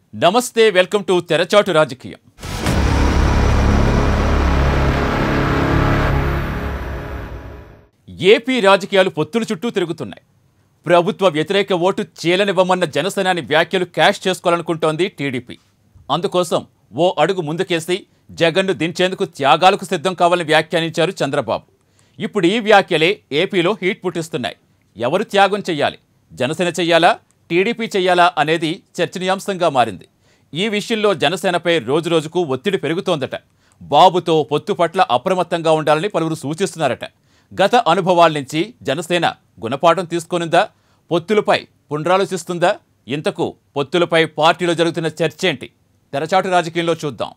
నమస్తే welcome to తెరచాటు రాజకీయం AP రాజకీయాలు పొత్తుల చుట్టూ తిరుగుతున్నాయి ప్రభుత్వ వ్యతిరేక ఓటు చీలనివ్వమన్న జనసేనాని వ్యాఖ్యలు క్యాష్ చేసుకోవాలనుకుంటోంది టీడీపీ అందుకోసం ఓ అడుగు ముందుకేసి జగన్ను దించేందుకు త్యాగాలకు సిద్ధం కావాలని వ్యాఖ్యానించారు చంద్రబాబు ఇప్పుడు ఈ వ్యాఖ్యలే ఏపీలో హీట్ పుట్టిస్తున్నాయి ఎవరు త్యాగం చెయ్యాలి జనసేన చెయ్యాలా టీడీపీ చెయ్యాలా అనేది చర్చనీయాంశంగా మారింది ఈ విషయంలో జనసేనపై రోజురోజుకు ఒత్తిడి పెరుగుతోందట బాబుతో పొత్తు పట్ల అప్రమత్తంగా ఉండాలని పలువురు సూచిస్తున్నారట గత అనుభవాల నుంచి జనసేన గుణపాఠం తీసుకొనిందా పొత్తులపై పునరాలోచిస్తుందా ఇంతకు పొత్తులపై పార్టీలో జరుగుతున్న చర్చ ఏంటి తెరచాటు రాజకీయంలో చూద్దాం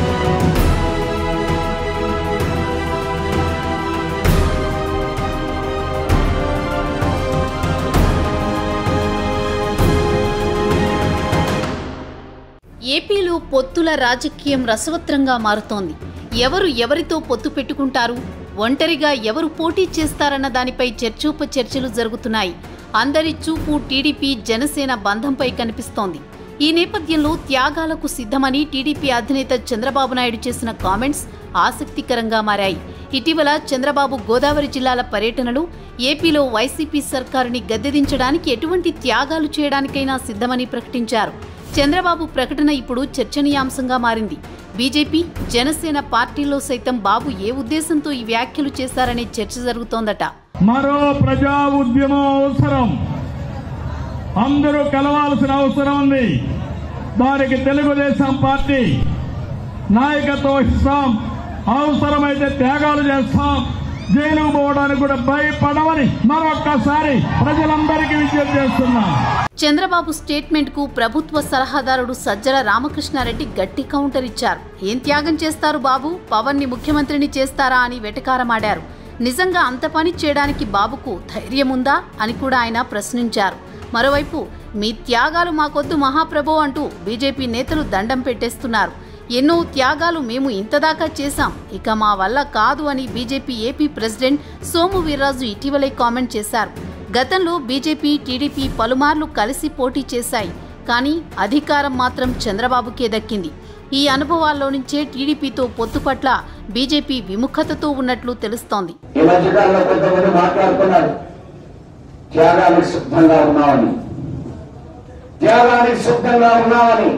ఏపీలో పొత్తుల రాజకీయం రసవత్రంగా మారుతోంది ఎవరు ఎవరితో పొత్తు పెట్టుకుంటారు ఒంటరిగా ఎవరు పోటీ చేస్తారన్న దానిపై చర్చోపచర్చలు జరుగుతున్నాయి అందరి చూపు టీడీపీ జనసేన బంధంపై కనిపిస్తోంది ఈ నేపథ్యంలో త్యాగాలకు సిద్ధమని టీడీపీ అధినేత చంద్రబాబు నాయుడు చేసిన కామెంట్స్ ఆసక్తికరంగా మారాయి ఇటీవల చంద్రబాబు గోదావరి జిల్లాల పర్యటనలు ఏపీలో వైసీపీ సర్కారుని గద్దెదించడానికి ఎటువంటి త్యాగాలు చేయడానికైనా సిద్ధమని ప్రకటించారు చంద్రబాబు ప్రకటన ఇప్పుడు చర్చనీయాంశంగా మారింది బీజేపీ జనసేన పార్టీల్లో సైతం బాబు ఏ ఉద్దేశంతో ఈ వ్యాఖ్యలు చేశారనే చర్చ జరుగుతోందట మరో ప్రజా ఉద్యమం అవసరం అందరూ కలవాల్సిన అవసరం ఉంది దానికి తెలుగుదేశం పార్టీ నాయకత్వం ఇస్తాం అవసరమైతే త్యాగాలు చేస్తాం జైలుకు పోవడానికి కూడా భయపడమని మరొక్కసారి ప్రజలందరికీ విజ్ఞప్తి చేస్తున్నాం చంద్రబాబు స్టేట్మెంట్ కు ప్రభుత్వ సలహాదారుడు సజ్జల రామకృష్ణారెడ్డి గట్టి కౌంటర్ ఇచ్చారు ఏం త్యాగం చేస్తారు బాబు పవన్ ని ముఖ్యమంత్రిని చేస్తారా అని వెటకారమాడారు నిజంగా అంత పని చేయడానికి బాబుకు ధైర్యముందా అని కూడా ఆయన ప్రశ్నించారు మరోవైపు మీ త్యాగాలు మాకొద్దు మహాప్రభో అంటూ బీజేపీ నేతలు దండం పెట్టేస్తున్నారు ఎన్నో త్యాగాలు మేము ఇంతదాకా చేశాం ఇక మా వల్ల కాదు అని BJP AP president Somu Veerraju ఇటీవలే కామెంట్ చేశారు గతంలో బీజేపీ టీడీపీ పలుమార్లు కలిసి పోటీ చేశాయి కానీ అధికారం మాత్రం చంద్రబాబుకే దక్కింది ఈ అనుభవాల్లో నుంచే టీడీపీతో పొత్తు పట్ల బీజేపీ విముఖతతో ఉన్నట్లు తెలుస్తోంది ఈ మధ్యకాలంలో కొంతమంది మాట్లాడుతున్నారు త్యాగానికి సిద్ధంగా ఉన్నామని త్యాగానికి సిద్ధంగా ఉన్నామని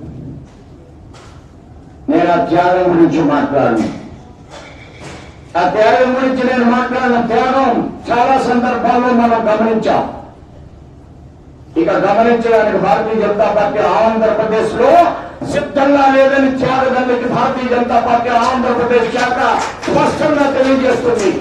నేను ఆ త్యాగం గురించి మాట్లాడను ఆ త్యాగం గురించి నేను మాట్లాడిన త్యాగం చాలా సందర్భాల్లో మనం గమనించాం ఇక గమనించడానికి భారతీయ జనతా పార్టీ ఆంధ్రప్రదేశ్ లో సిద్ధంగా లేదని త్యాగదండకి భారతీయ జనతా పార్టీ ఆంధ్రప్రదేశ్ శాఖ స్పష్టంగా తెలియజేస్తుంది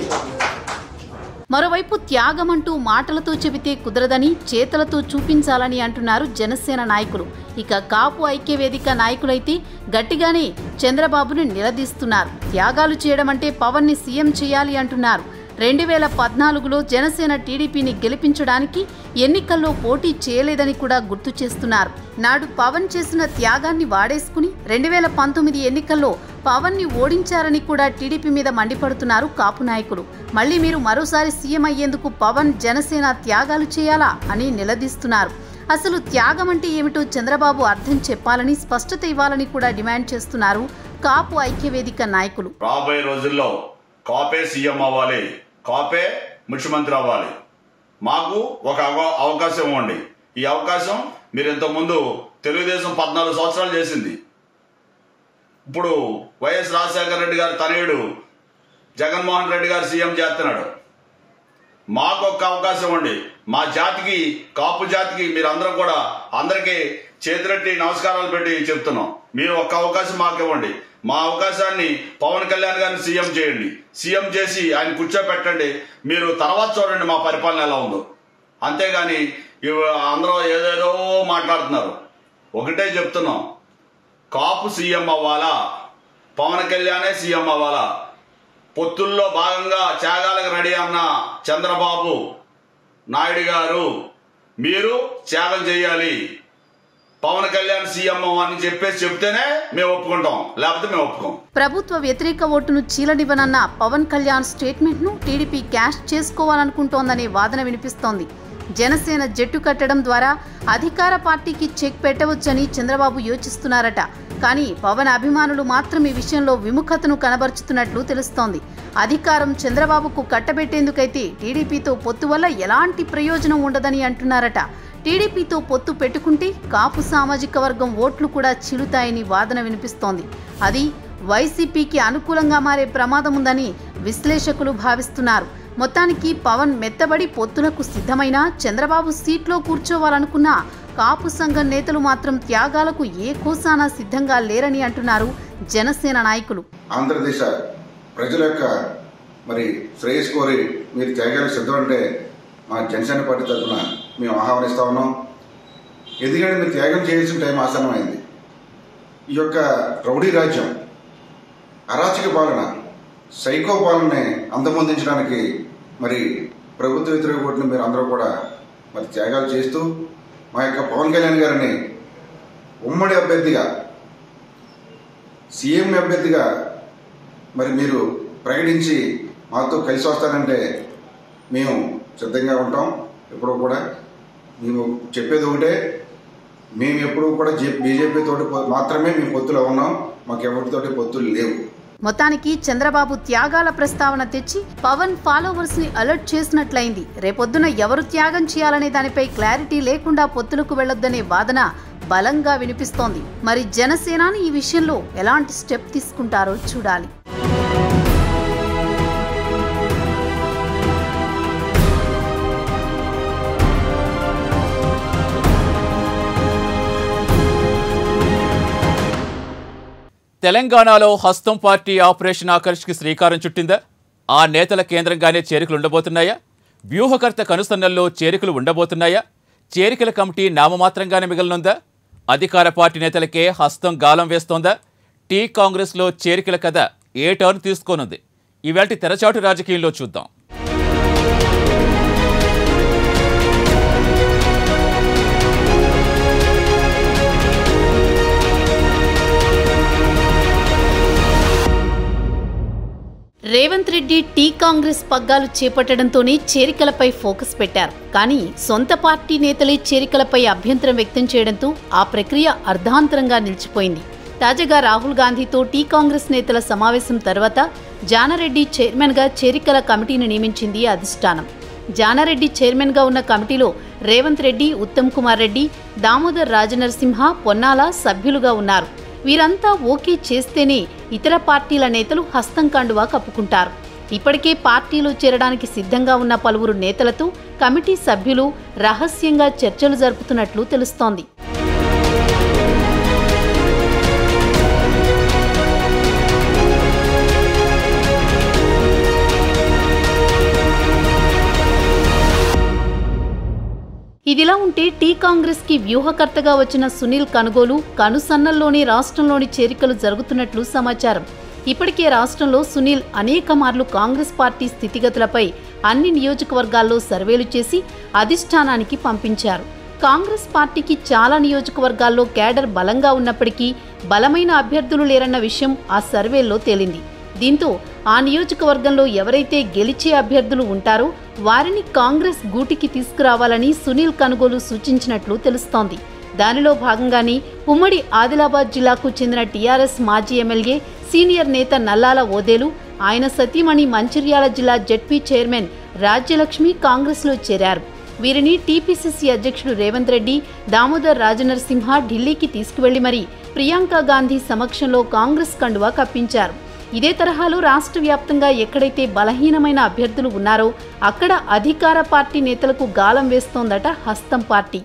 మరోవైపు త్యాగం అంటూ మాటలతో చెబితే కుదరదని చేతలతో చూపించాలని అంటున్నారు జనసేన నాయకులు ఇక కాపు ఐక్యవేదిక నాయకులైతే గట్టిగానే చంద్రబాబును నిలదీస్తున్నారు త్యాగాలు చేయడం అంటే పవన్ ని సీఎం చేయాలి అంటున్నారు రెండు వేల పద్నాలుగులో జనసేన టీడీపీని గెలిపించడానికి ఎన్నికల్లో పోటీ చేయలేదని కూడా గుర్తు చేస్తున్నారు నాడు పవన్ చేసిన త్యాగాన్ని వాడేసుకుని రెండు వేల పంతొమ్మిది ఎన్నికల్లో పవన్ ని ఓడించారని కూడా టీడీపీ మీద మండిపడుతున్నారు కాపు నాయకులు మళ్ళీ మీరు మరోసారి సీఎం అయ్యేందుకు పవన్ జనసేన త్యాగాలు చేయాలా అని నిలదీస్తున్నారు అసలు త్యాగం అంటే ఏమిటో చంద్రబాబు అర్థం చెప్పాలని స్పష్టత ఇవ్వాలని కూడా డిమాండ్ చేస్తున్నారు కాపు ఐక్యవేదిక నాయకులు రాబోయే రోజుల్లో కాపే సీఎం అవ్వాలి కాపే ముఖ్యమంత్రి అవ్వాలి మాకు ఒక అవ- అవకాశం ఇవ్వండి ఈ అవకాశం మీరు ఇంతకుముందు తెలుగుదేశం పద్నాలుగు సంవత్సరాలు చేసింది ఇప్పుడు వైఎస్ రాజశేఖర రెడ్డి గారి తనయుడు జగన్మోహన్ రెడ్డి గారు సీఎం చేస్తున్నాడు మాకు ఒక్క అవకాశం ఇవ్వండి మా జాతికి కాపు జాతికి మీరందరూ కూడా అందరికీ చేతులెట్టి నమస్కారాలు పెట్టి చెప్తున్నాం మీరు ఒక్క అవకాశం మాకు ఇవ్వండి మా అవకాశాన్ని పవన్ కళ్యాణ్ గారిని సీఎం చేయండి సీఎం చేసి ఆయన కూర్చోపెట్టండి మీరు తర్వాత చూడండి మా పరిపాలన ఎలా ఉందో అంతేగాని ఇవ- అందరూ ఏదేదో మాట్లాడుతున్నారు ఒకటే చెప్తున్నాం కాపు సీఎం అవ్వాలా పవన్ కళ్యాణే సీఎం అవ్వాలా పొత్తుల్లో భాగంగా త్యాగాలకు రెడీ అన్న చంద్రబాబు నాయుడు గారు మీరు త్యాగం చేయాలి పవన్ కళ్యాణ్ సీఎం అని చెప్పేసి చెప్తేనే మేము ఒప్పుకుంటాం లేకపోతే మేము ఒప్పుకోం ప్రభుత్వ వ్యతిరేక ఓటును చీలనివ్వనన్న పవన్ కళ్యాణ్ స్టేట్మెంట్ ను టీడీపీ క్యాష్ చేసుకోవాలనుకుంటోందనే వాదన వినిపిస్తోంది జనసేన జట్టు కట్టడం ద్వారా అధికార పార్టీకి చెక్ పెట్టవచ్చని చంద్రబాబు యోచిస్తున్నారట కానీ పవన్ అభిమానులు మాత్రం ఈ విషయంలో విముఖతను కనబరుచుతున్నట్లు తెలుస్తోంది అధికారం చంద్రబాబుకు కట్టబెట్టేందుకైతే టీడీపీతో పొత్తు వల్ల ఎలాంటి ప్రయోజనం ఉండదని అంటున్నారట టీడీపీతో పొత్తు పెట్టుకుంటే కాపు సామాజిక వర్గం ఓట్లు కూడా చిలుతాయని వాదన వినిపిస్తోంది అది వైసీపీకి అనుకూలంగా మారే ప్రమాదం ఉందని విశ్లేషకులు భావిస్తున్నారు మొత్తానికి పవన్ మెత్తబడి పొత్తులకు సిద్ధమైన చంద్రబాబు సీట్లో కూర్చోవాలనుకున్న కాపు సంఘం నేతలు మాత్రం త్యాగాలకు ఏ కోసానా సిద్ధంగా లేరని అంటున్నారు జనసేన నాయకులు ఆంధ్రదేశ ప్రజల యొక్క మరి శ్రేయస్ కోరి మీరు త్యాగాలకు సిద్ధం అంటే మా జనసేన పార్టీ తరఫున మేము ఆహ్వానిస్తా ఉన్నాం ఎందుకంటే మీరు త్యాగం చేయాల్సిన టైం ఆసన్నమైంది ఈ యొక్క రౌడీ రాజ్యం అరాచక పాలన సైకో పాలనని అంతమొందించడానికి మరి ప్రభుత్వ వ్యతిరేక ఓటును మీరు అందరూ కూడా మరి త్యాగాలు చేస్తూ మా యొక్క పవన్ కళ్యాణ్ గారిని ఉమ్మడి అభ్యర్థిగా సీఎం అభ్యర్థిగా మరి మీరు ప్రకటించి మాతో కలిసి వస్తానంటే మేము సిద్ధంగా ఉంటాం ఎప్పుడూ కూడా మేము చెప్పేది ఒకటే మేము ఎప్పుడూ కూడా బీజేపీ తోటి పొ- మాత్రమే మేము పొత్తులో ఉన్నాం మాకు ఎవరితోటి పొత్తులు లేవు మొత్తానికి చంద్రబాబు త్యాగాల ప్రస్తావన తెచ్చి పవన్ ఫాలోవర్స్ ని అలర్ట్ చేసినట్లయింది రేపొద్దున ఎవరు త్యాగం చేయాలనే దానిపై క్లారిటీ లేకుండా పొత్తులకు వెళ్లొద్దనే వాదన బలంగా వినిపిస్తోంది మరి జనసేనాని ఈ విషయంలో ఎలాంటి స్టెప్ తీసుకుంటారో చూడాలి తెలంగాణలో హస్తం పార్టీ ఆపరేషన్ ఆకర్ష్కి శ్రీకారం చుట్టిందా ఆ నేతల కేంద్రంగానే చేరికలు ఉండబోతున్నాయా వ్యూహకర్త కనుసన్నల్లో చేరికలు ఉండబోతున్నాయా చేరికల కమిటీ నామమాత్రంగానే మిగలనుందా అధికార పార్టీ నేతలకే హస్తం గాలం వేస్తోందా టీ కాంగ్రెస్లో చేరికల కథ ఏ టర్న్ తీసుకోనుంది ఇవాటి తెరచాటు రాజకీయంలో చూద్దాం రేవంత్ రెడ్డి టీ కాంగ్రెస్ పగ్గాలు చేపట్టడంతోనే చేరికలపై ఫోకస్ పెట్టారు కానీ సొంత పార్టీ నేతలే చేరికలపై అభ్యంతరం వ్యక్తం చేయడంతో ఆ ప్రక్రియ అర్ధాంతరంగా నిలిచిపోయింది తాజాగా రాహుల్ గాంధీతో టీ కాంగ్రెస్ నేతల సమావేశం తర్వాత జానారెడ్డి చైర్మన్గా చేరికల కమిటీని నియమించింది అధిష్టానం జానారెడ్డి చైర్మన్గా ఉన్న కమిటీలో రేవంత్ రెడ్డి ఉత్తమ్ కుమార్ రెడ్డి దామోదర్ రాజనరసింహ పొన్నాల సభ్యులుగా ఉన్నారు వీరంతా ఓకే చేస్తేనే ఇతర పార్టీల నేతలు హస్తం కండువా కప్పుకుంటారు ఇప్పటికే పార్టీలో చేరడానికి సిద్ధంగా ఉన్న పలువురు నేతలతో కమిటీ సభ్యులు రహస్యంగా చర్చలు జరుపుతున్నట్లు తెలుస్తోంది ఇదిలా ఉంటే టీ కాంగ్రెస్ కి వ్యూహకర్తగా వచ్చిన సునీల్ కనుగోలు కనుసన్నల్లోనే రాష్ట్రంలోని చేరికలు జరుగుతున్నట్లు సమాచారం ఇప్పటికే రాష్ట్రంలో సునీల్ అనేక మార్లు కాంగ్రెస్ పార్టీ స్థితిగతులపై అన్ని నియోజకవర్గాల్లో సర్వేలు చేసి అధిష్టానానికి పంపించారు కాంగ్రెస్ పార్టీకి చాలా నియోజకవర్గాల్లో కేడర్ బలంగా ఉన్నప్పటికీ బలమైన అభ్యర్థులు లేరన్న విషయం ఆ సర్వేల్లో తేలింది దీంతో ఆ నియోజకవర్గంలో ఎవరైతే గెలిచే అభ్యర్థులు ఉంటారో వారిని కాంగ్రెస్ గూటికి తీసుకురావాలని సునీల్ కనుగోలు సూచించినట్లు తెలుస్తోంది దానిలో భాగంగానే ఉమ్మడి ఆదిలాబాద్ జిల్లాకు చెందిన టీఆర్ఎస్ మాజీ ఎమ్మెల్యే సీనియర్ నేత నల్లాల ఓదేలు ఆయన సతీమణి మంచిర్యాల జిల్లా జడ్పీ చైర్మన్ రాజ్యలక్ష్మి కాంగ్రెస్లో చేరారు వీరిని టీపీసీసీ అధ్యక్షుడు రేవంత్ రెడ్డి దామోదర్ రాజనరసింహ ఢిల్లీకి తీసుకువెళ్లి మరి ప్రియాంక గాంధీ సమక్షంలో కాంగ్రెస్ కండువా కప్పించారు ఇదే తరహాలో రాష్ట్ర వ్యాప్తంగా ఎక్కడైతే బలహీనమైన అభ్యర్థులు ఉన్నారో అక్కడ అధికార పార్టీ నేతలకు గాలం వేస్తోందట హస్తం పార్టీ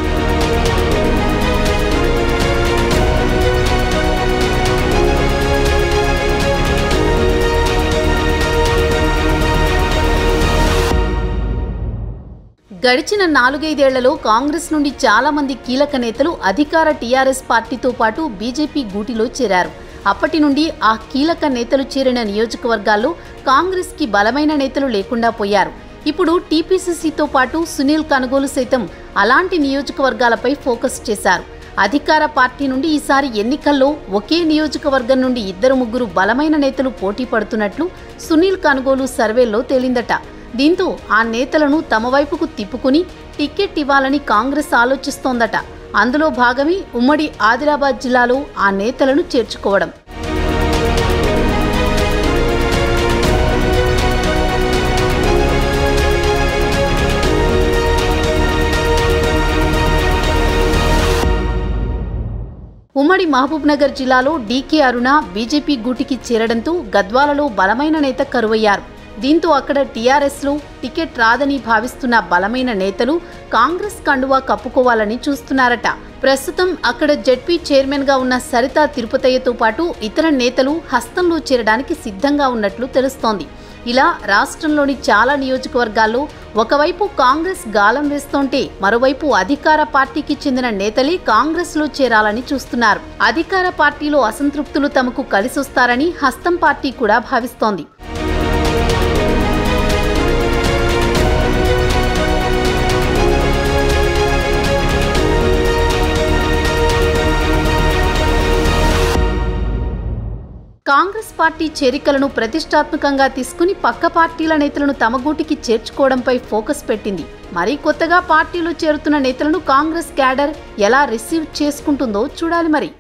గడిచిన నాలుగైదేళ్లలో కాంగ్రెస్ నుండి చాలా మంది కీలక నేతలు అధికార టీఆర్ఎస్ పార్టీతో పాటు బీజేపీ గూటిలో చేరారు అప్పటి నుండి ఆ కీలక నేతలు చేరిన నియోజకవర్గాల్లో కాంగ్రెస్కి బలమైన నేతలు లేకుండా పోయారు ఇప్పుడు టీపీసీసీతో పాటు సునీల్ కనుగోలు సైతం అలాంటి నియోజకవర్గాలపై ఫోకస్ చేశారు అధికార పార్టీ నుండి ఈసారి ఎన్నికల్లో ఒకే నియోజకవర్గం నుండి ఇద్దరు ముగ్గురు బలమైన నేతలు పోటీ పడుతున్నట్లు సునీల్ కనుగోలు సర్వేలో తేలిందట దీంతో ఆ నేతలను తమ వైపుకు తిప్పుకుని టికెట్ ఇవ్వాలని కాంగ్రెస్ ఆలోచిస్తోందట అందులో భాగమే ఉమ్మడి ఆదిలాబాద్ జిల్లాలో ఆ నేతలను చేర్చుకోవడం ఉమ్మడి మహబూబ్నగర్ జిల్లాలో డీకే అరుణ బీజేపీ గూటికి చేరడంతో గద్వాలలో బలమైన నేత కరువయ్యారు దీంతో అక్కడ టీఆర్ఎస్లో టికెట్ రాదని భావిస్తున్న బలమైన నేతలు కాంగ్రెస్ కండువా కప్పుకోవాలని చూస్తున్నారట ప్రస్తుతం అక్కడ జడ్పీ చైర్మన్ గా ఉన్న సరితా తిరుపతయ్యతో పాటు ఇతర నేతలు హస్తంలో చేరడానికి సిద్ధంగా ఉన్నట్లు తెలుస్తోంది ఇలా రాష్ట్రంలోని చాలా నియోజకవర్గాల్లో ఒకవైపు కాంగ్రెస్ గాలం వేస్తోంటే మరోవైపు అధికార పార్టీకి చెందిన నేతలే కాంగ్రెస్లో చేరాలని చూస్తున్నారు అధికార పార్టీలో అసంతృప్తులు తమకు కలిసొస్తారని హస్తం పార్టీ కూడా భావిస్తోంది కాంగ్రెస్ పార్టీ చేరికలను ప్రతిష్టాత్మకంగా తీసుకుని పక్క పార్టీల నేతలను తమ గూటికి చేర్చుకోవడంపై ఫోకస్ పెట్టింది మరీ కొత్తగా పార్టీలో చేరుతున్న నేతలను కాంగ్రెస్ క్యాడర్ ఎలా రిసీవ్ చేసుకుంటుందో చూడాలి మరి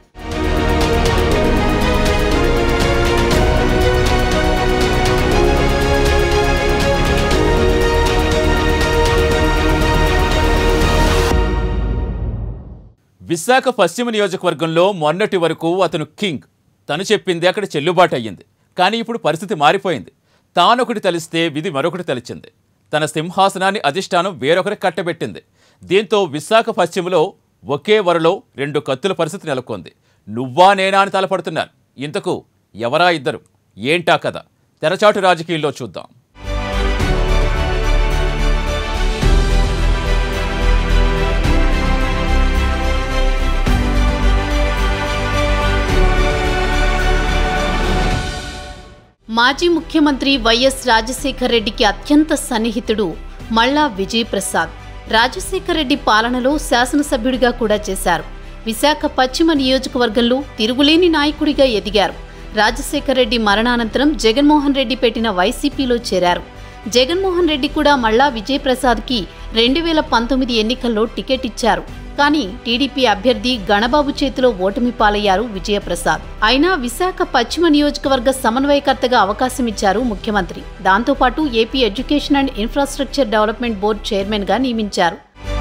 విశాఖ పశ్చిమ నియోజకవర్గంలో మొన్నటి వరకు అతను కింగ్ తను చెప్పింది అక్కడ చెల్లుబాటు అయ్యింది కానీ ఇప్పుడు పరిస్థితి మారిపోయింది తానొకటి తలిస్తే విధి మరొకటి తలిచింది తన సింహాసనాన్ని అధిష్టానం వేరొకరి కట్టబెట్టింది దీంతో విశాఖ పశ్చిమలో ఒకే వరలో రెండు కత్తుల పరిస్థితి నెలకొంది నువ్వా నేనా అని తలపడుతున్నారు ఇంతకు ఎవరా ఇద్దరు ఏంటా కథ తెరచాటు రాజకీయాల్లో చూద్దాం మాజీ ముఖ్యమంత్రి వైఎస్ రాజశేఖర్ రెడ్డికి అత్యంత సన్నిహితుడు మల్లా విజయ్ ప్రసాద్ రాజశేఖర్ రెడ్డి పాలనలో శాసనసభ్యుడిగా కూడా చేశారు విశాఖ పశ్చిమ నియోజకవర్గంలో తిరుగులేని నాయకుడిగా ఎదిగారు రాజశేఖర్ రెడ్డి మరణానంతరం జగన్మోహన్ రెడ్డి పెట్టిన వైసీపీలో చేరారు జగన్మోహన్ రెడ్డి కూడా మల్లా విజయ్ ప్రసాద్కి రెండు వేల పంతొమ్మిది ఎన్నికల్లో టికెట్ ఇచ్చారు కానీ టీడీపీ అభ్యర్థి గణబాబు చేతిలో ఓటమి పాలయ్యారు విజయప్రసాద్ అయినా విశాఖ పశ్చిమ నియోజకవర్గ సమన్వయకర్తగా అవకాశం ఇచ్చారు ముఖ్యమంత్రి దాంతోపాటు AP education and infrastructure development board chairman గా నియమించారు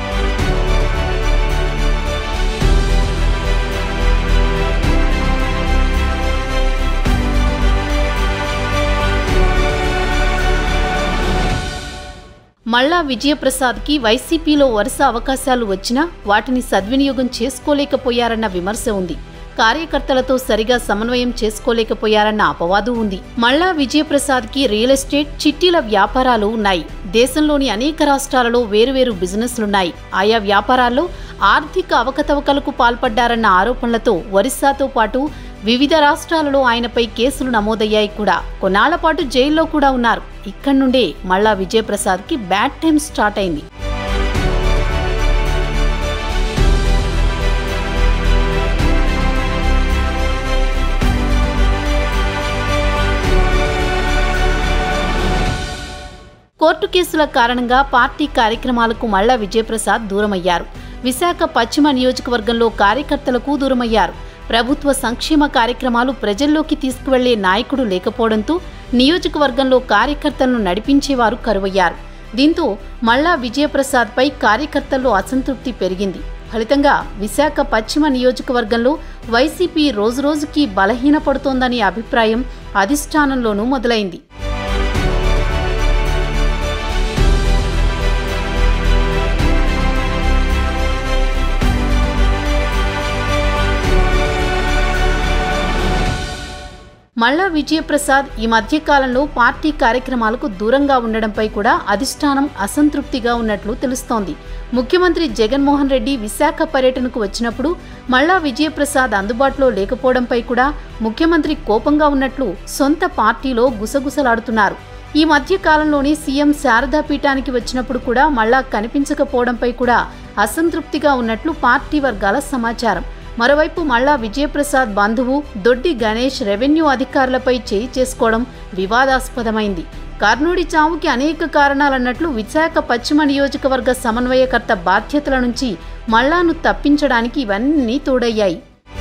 మల్లా విజయప్రసాద్కి వైసీపీలో వరుస అవకాశాలు వచ్చినా వాటిని సద్వినియోగం చేసుకోలేకపోయారన్న విమర్శ ఉంది కార్యకర్తలతో సరిగా సమన్వయం చేసుకోలేకపోయారన్న అపవాదు ఉంది మల్లా విజయప్రసాద్కి రియల్ ఎస్టేట్ చిట్టీల వ్యాపారాలు ఉన్నాయి దేశంలోని అనేక రాష్ట్రాలలో వేరువేరు బిజినెస్లున్నాయి ఆయా వ్యాపారాల్లో ఆర్థిక అవకతవకలకు పాల్పడ్డారన్న ఆరోపణలతో ఒరిస్సాతో పాటు వివిధ రాష్ట్రాలలో ఆయనపై కేసులు నమోదయ్యాయి కూడా కొన్నాళ్ల పాటు జైల్లో కూడా ఉన్నారు ఇక్కడి నుండే మళ్ళా విజయప్రసాద్కి బ్యాడ్ టైం స్టార్ట్ అయింది కోర్టు కేసుల కారణంగా పార్టీ కార్యక్రమాలకు మల్లా విజయప్రసాద్ దూరమయ్యారు విశాఖ పశ్చిమ నియోజకవర్గంలో కార్యకర్తలకు దూరమయ్యారు ప్రభుత్వ సంక్షేమ కార్యక్రమాలు ప్రజల్లోకి తీసుకువెళ్లే నాయకుడు లేకపోవడంతో నియోజకవర్గంలో కార్యకర్తలను నడిపించేవారు కరువయ్యారు దీంతో మల్లా విజయప్రసాద్పై కార్యకర్తల్లో అసంతృప్తి పెరిగింది ఫలితంగా విశాఖ పశ్చిమ నియోజకవర్గంలో వైసీపీ రోజురోజుకి బలహీనపడుతోందనే అభిప్రాయం అధిష్టానంలోనూ మొదలైంది మల్లా విజయప్రసాద్ ఈ మధ్య కాలంలో పార్టీ కార్యక్రమాలకు దూరంగా ఉండడంపై కూడా అధిష్టానం అసంతృప్తిగా ఉన్నట్లు తెలుస్తోంది ముఖ్యమంత్రి జగన్మోహన్ రెడ్డి విశాఖ పర్యటనకు వచ్చినప్పుడు మల్లా విజయప్రసాద్ అందుబాటులో లేకపోవడంపై కూడా ముఖ్యమంత్రి కోపంగా ఉన్నట్లు సొంత పార్టీలో గుసగుసలాడుతున్నారు ఈ మధ్య కాలంలోనే సీఎం శారదా పీఠానికి వచ్చినప్పుడు కూడా మళ్ళా కనిపించకపోవడంపై కూడా అసంతృప్తిగా ఉన్నట్లు పార్టీ వర్గాల సమాచారం మరోవైపు మళ్ళా విజయప్రసాద్ బంధువు దొడ్డి గణేష్ రెవెన్యూ అధికారులపై చేయి చేసుకోవడం వివాదాస్పదమైంది కర్నూడి చావుకి అనేక కారణాలన్నట్లు విశాఖ పశ్చిమ నియోజకవర్గ సమన్వయకర్త బాధ్యతల నుంచి మల్లాను తప్పించడానికి ఇవన్నీ తోడయ్యాయి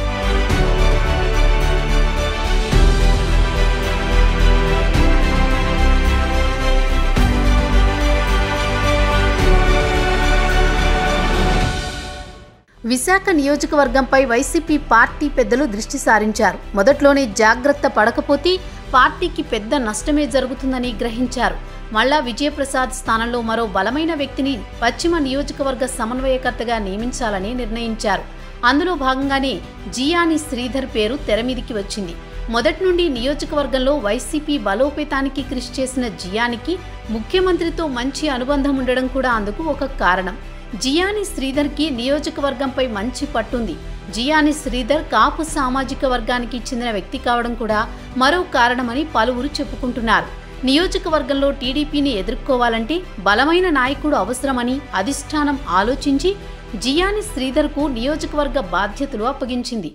విశాఖ నియోజకవర్గంపై వైసీపీ పార్టీ పెద్దలు దృష్టి సారించారు మొదట్లోనే జాగ్రత్త పడకపోతే పార్టీకి పెద్ద నష్టమే జరుగుతుందని గ్రహించారు మళ్ళా విజయప్రసాద్ స్థానంలో మరో బలమైన వ్యక్తిని పశ్చిమ నియోజకవర్గ సమన్వయకర్తగా నియమించాలని నిర్ణయించారు అందులో భాగంగానే జియాని శ్రీధర్ పేరు తెరమీదికి వచ్చింది మొదటి నుండి నియోజకవర్గంలో వైసీపీ బలోపేతానికి కృషి చేసిన జియానికి ముఖ్యమంత్రితో మంచి అనుబంధం ఉండడం కూడా అందుకు ఒక కారణం జియాని శ్రీధర్కి నియోజకవర్గంపై మంచి పట్టుంది జియాని శ్రీధర్ కాపు సామాజిక వర్గానికి చెందిన వ్యక్తి కావడం కూడా మరో కారణమని పలువురు చెప్పుకుంటున్నారు నియోజకవర్గంలో టీడీపీని ఎదుర్కోవాలంటే బలమైన నాయకుడు అవసరమని అధిష్టానం ఆలోచించి జియాని శ్రీధర్కు నియోజకవర్గ బాధ్యతలు అప్పగించింది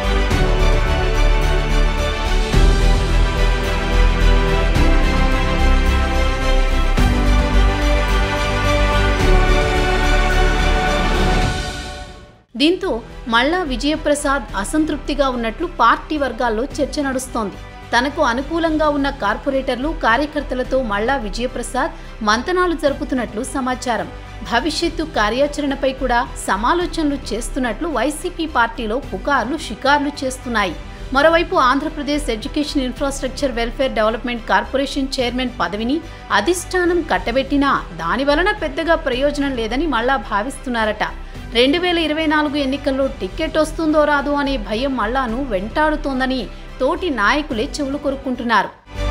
దీంతో మళ్ళా విజయప్రసాద్ అసంతృప్తిగా ఉన్నట్లు పార్టీ వర్గాల్లో చర్చ నడుస్తోంది తనకు అనుకూలంగా ఉన్న కార్పొరేటర్లు కార్యకర్తలతో మళ్ళా విజయప్రసాద్ మంతనాలు జరుపుతున్నట్లు సమాచారం భవిష్యత్తు కార్యాచరణపై కూడా సమాలోచనలు చేస్తున్నట్లు వైసీపీ పార్టీలో పుకార్లు షికార్లు చేస్తున్నాయి మరోవైపు Andhra Pradesh education infrastructure welfare development corporation chairman పదవిని అధిష్టానం కట్టబెట్టినా దాని వలన పెద్దగా ప్రయోజనం లేదని మళ్ళా భావిస్తున్నారట రెండు వేల ఇరవై నాలుగు ఎన్నికల్లో టికెట్ వస్తుందో రాదో అనే భయం మళ్ళాను వెంటాడుతోందని తోటి నాయకులే చెవులు కొరుక్కుంటున్నారు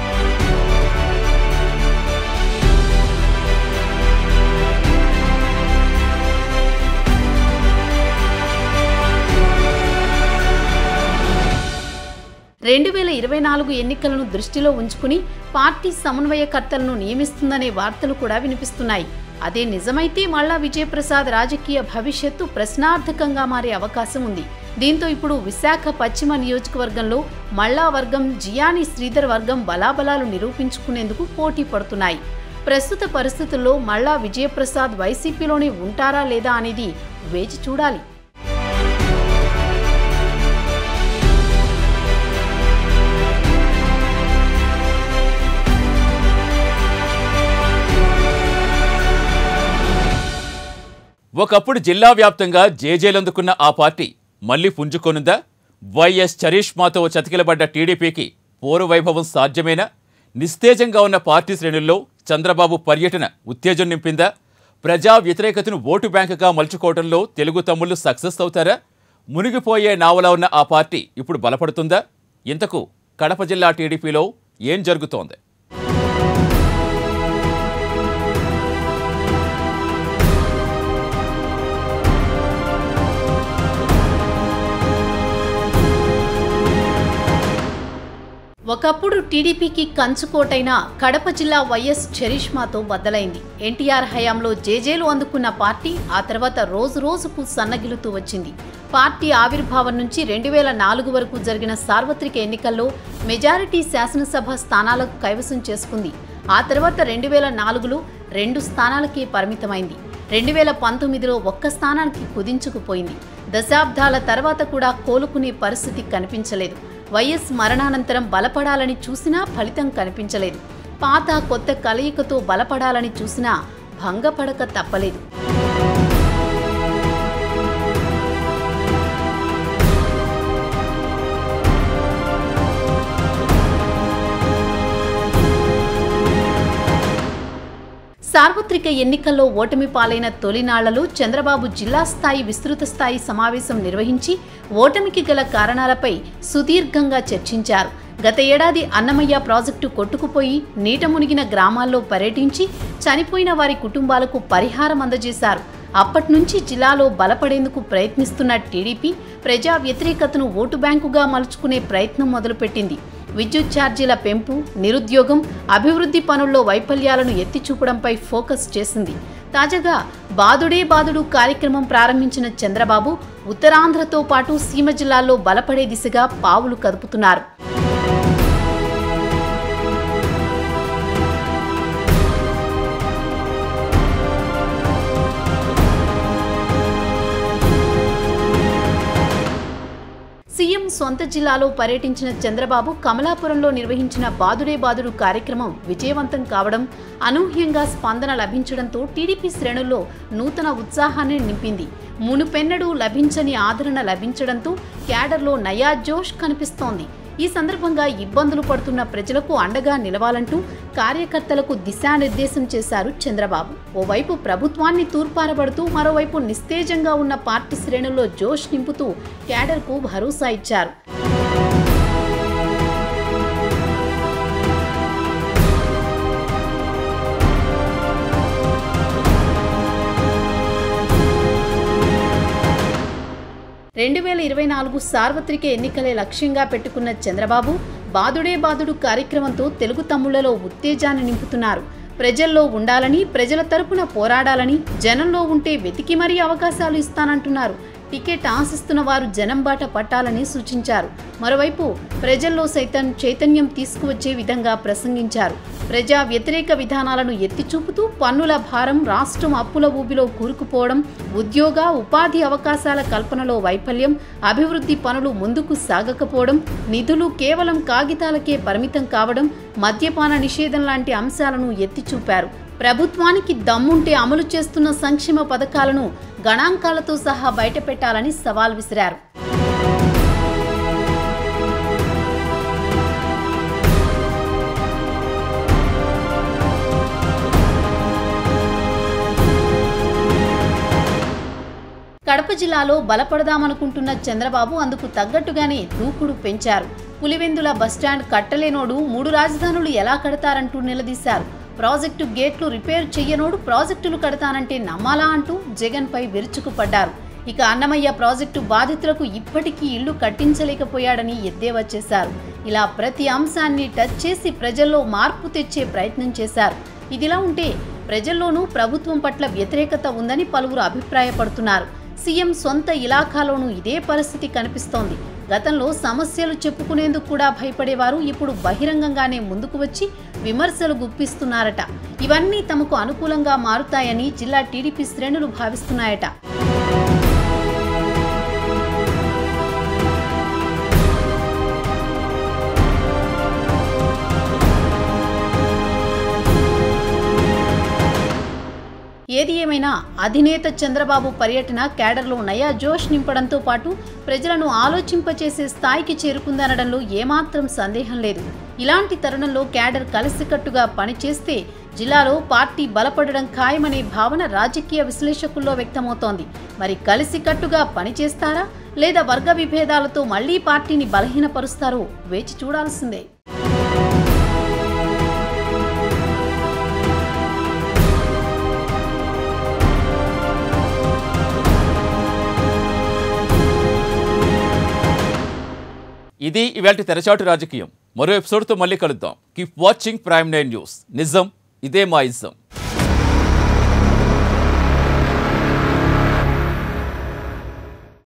రెండు వేల ఇరవై నాలుగు ఎన్నికలను దృష్టిలో ఉంచుకుని పార్టీ సమన్వయకర్తలను నియమిస్తుందనే వార్తలు కూడా వినిపిస్తున్నాయి అదే నిజమైతే మళ్ళా విజయప్రసాద్ రాజకీయ భవిష్యత్తు ప్రశ్నార్థకంగా మారే అవకాశం ఉంది దీంతో ఇప్పుడు విశాఖ పశ్చిమ నియోజకవర్గంలో మళ్ళా వర్గం జియాని శ్రీధర్ వర్గం బలాబలాలు నిరూపించుకునేందుకు పోటీ పడుతున్నాయి ప్రస్తుత పరిస్థితుల్లో మళ్ళా విజయప్రసాద్ వైసీపీలోనే ఉంటారా లేదా అనేది వేచి చూడాలి ఒకప్పుడు జిల్లా వ్యాప్తంగా జేజేలందుకున్న ఆ పార్టీ మళ్లీ పుంజుకోనుందా వైఎస్ చరిష్మాతో చతికిలబడ్డ టీడీపీకి పూర్వ వైభవం సాధ్యమేనా నిస్తేజంగా ఉన్న పార్టీ శ్రేణుల్లో చంద్రబాబు పర్యటన ఉత్తేజం నింపిందా ప్రజా వ్యతిరేకతను ఓటు బ్యాంకుగా మలుచుకోవడంలో తెలుగు తమ్ముళ్లు సక్సెస్ అవుతారా మునిగిపోయే నావలా ఉన్న ఆ పార్టీ ఇప్పుడు బలపడుతుందా ఇంతకు కడప జిల్లా టీడీపీలో ఏం జరుగుతోంది ఒకప్పుడు టీడీపీకి కంచుకోటైన కడప జిల్లా వైఎస్ చరిష్మాతో బద్దలైంది ఎన్టీఆర్ హయాంలో జేజేలు అందుకున్న పార్టీ ఆ తర్వాత రోజు రోజుకు సన్నగిలుతూ వచ్చింది పార్టీ ఆవిర్భావం నుంచి రెండు వేల నాలుగు వరకు జరిగిన సార్వత్రిక ఎన్నికల్లో మెజారిటీ శాసనసభ స్థానాలకు కైవసం చేసుకుంది ఆ తర్వాత రెండు వేల నాలుగులో రెండు స్థానాలకే పరిమితమైంది రెండు వేల పంతొమ్మిదిలో ఒక్క స్థానానికి కుదించుకుపోయింది దశాబ్దాల తర్వాత కూడా కోలుకునే పరిస్థితి కనిపించలేదు వైఎస్ మరణానంతరం బలపడాలని చూసినా ఫలితం కనిపించలేదు పాత కొత్త కలయికతో బలపడాలని చూసినా భంగపడక తప్పలేదు సార్వత్రిక ఎన్నికల్లో ఓటమి పాలైన తొలినాళ్లలో చంద్రబాబు జిల్లా స్థాయి విస్తృత స్థాయి సమావేశం నిర్వహించి ఓటమికి గల కారణాలపై సుదీర్ఘంగా చర్చించారు గత ఏడాది అన్నమయ్య ప్రాజెక్టు కొట్టుకుపోయి నీట మునిగిన గ్రామాల్లో పర్యటించి చనిపోయిన వారి కుటుంబాలకు పరిహారం అందజేశారు అప్పటి నుంచి జిల్లాలో బలపడేందుకు ప్రయత్నిస్తున్న టీడీపీ ప్రజా వ్యతిరేకతను ఓటు బ్యాంకుగా మలుచుకునే ప్రయత్నం మొదలుపెట్టింది విద్యుత్ ఛార్జీల పెంపు నిరుద్యోగం అభివృద్ధి పనుల్లో వైఫల్యాలను ఎత్తి చూపడంపై ఫోకస్ చేసింది తాజాగా బాదుడే బాదుడు కార్యక్రమం ప్రారంభించిన చంద్రబాబు ఉత్తరాంధ్రతో పాటు సీమ జిల్లాల్లో బలపడే దిశగా పావులు కదుపుతున్నారు సీఎం సొంత జిల్లాలో పర్యటించిన చంద్రబాబు కమలాపురంలో నిర్వహించిన బాదుడే బాదుడు కార్యక్రమం విజయవంతం కావడం అనూహ్యంగా స్పందన లభించడంతో టీడీపీ శ్రేణుల్లో నూతన ఉత్సాహాన్ని నింపింది మునుపెన్నడూ లభించని ఆదరణ లభించడంతో క్యాడర్లో నయా జోష్ కనిపిస్తోంది ఈ సందర్భంగా ఇబ్బందులు పడుతున్న ప్రజలకు అండగా నిలవాలంటూ కార్యకర్తలకు దిశానిర్దేశం చేశారు చంద్రబాబు ఓవైపు ప్రభుత్వాన్ని తూర్పారబడుతూ మరోవైపు నిస్తేజంగా ఉన్న పార్టీ శ్రేణుల్లో జోష్ నింపుతూ క్యాడర్కు భరోసా ఇచ్చారు రెండు వేల ఇరవై నాలుగు సార్వత్రిక ఎన్నికలే లక్ష్యంగా పెట్టుకున్న చంద్రబాబు బాదుడే బాదుడు కార్యక్రమంతో తెలుగు తమ్ముళ్లలో ఉత్తేజాన్ని నింపుతున్నారు ప్రజల్లో ఉండాలని ప్రజల తరపున పోరాడాలని జనంలో ఉంటే వెతికి మరీ అవకాశాలు ఇస్తానంటున్నారు టికెట్ ఆశిస్తున్న వారు జనం బాట పట్టాలని సూచించారు మరోవైపు ప్రజల్లో సైతం చైతన్యం తీసుకువచ్చే విధంగా ప్రసంగించారు ప్రజా వ్యతిరేక విధానాలను ఎత్తి చూపుతూ పన్నుల భారం రాష్ట్రం అప్పుల ఊబిలో కూరుకుపోవడం ఉద్యోగ ఉపాధి అవకాశాల కల్పనలో వైఫల్యం అభివృద్ధి పనులు ముందుకు సాగకపోవడం నిధులు కేవలం కాగితాలకే పరిమితం కావడం మద్యపాన నిషేధం లాంటి అంశాలను ఎత్తి చూపారు ప్రభుత్వానికి దమ్ముంటే అమలు చేస్తున్న సంక్షేమ పథకాలను గణాంకాలతో సహా బయటపెట్టాలని సవాల్ విసిరారు కడప జిల్లాలో బలపడదామనుకుంటున్న చంద్రబాబు అందుకు తగ్గట్టుగానే దూకుడు పెంచారు పులివెందుల బస్టాండ్ కట్టలేనోడు మూడు రాజధానులు ఎలా కడతారంటూ నిలదీశారు ప్రాజెక్టు గేట్లు రిపేర్ చెయ్యనోడు ప్రాజెక్టులు కడతానంటే నమ్మాలా అంటూ జగన్పై విరుచుకుపడ్డారు ఇక అన్నమయ్య ప్రాజెక్టు బాధితులకు ఇప్పటికీ ఇళ్లు కట్టించలేకపోయాడని ఎద్దేవా చేశారు ఇలా ప్రతి అంశాన్ని టచ్ చేసి ప్రజల్లో మార్పు తెచ్చే ప్రయత్నం చేశారు ఇదిలా ఉంటే ప్రజల్లోనూ ప్రభుత్వం పట్ల వ్యతిరేకత ఉందని పలువురు అభిప్రాయపడుతున్నారు సీఎం సొంత ఇలాఖాలోనూ ఇదే పరిస్థితి కనిపిస్తోంది గతంలో సమస్యలు చెప్పుకునేందుకు కూడా భయపడేవారు ఇప్పుడు బహిరంగంగానే ముందుకు వచ్చి విమర్శలు గుప్పిస్తున్నారట ఇవన్నీ తమకు అనుకూలంగా మారుతాయని జిల్లా టీడీపీ శ్రేణులు భావిస్తున్నాయట ఏది ఏమైనా అధినేత చంద్రబాబు పర్యటన క్యాడర్లో నయా జోష్ నింపడంతో పాటు ప్రజలను ఆలోచింపచేసే స్థాయికి చేరుకుందనడంలో ఏమాత్రం సందేహం లేదు ఇలాంటి తరుణంలో క్యాడర్ కలిసికట్టుగా పనిచేస్తే జిల్లాలో పార్టీ బలపడడం ఖాయమనే భావన రాజకీయ విశ్లేషకుల్లో వ్యక్తమవుతోంది మరి కలిసికట్టుగా పనిచేస్తారా లేదా వర్గ విభేదాలతో మళ్లీ పార్టీని బలహీనపరుస్తారో వేచి చూడాల్సిందే ఇది ఇవాళ తెరచాటు రాజకీయం మరో ఎపిసోడ్తో మళ్ళీ కలుద్దాం keep watching prime nine news నిజం ఇదే మా ఇజం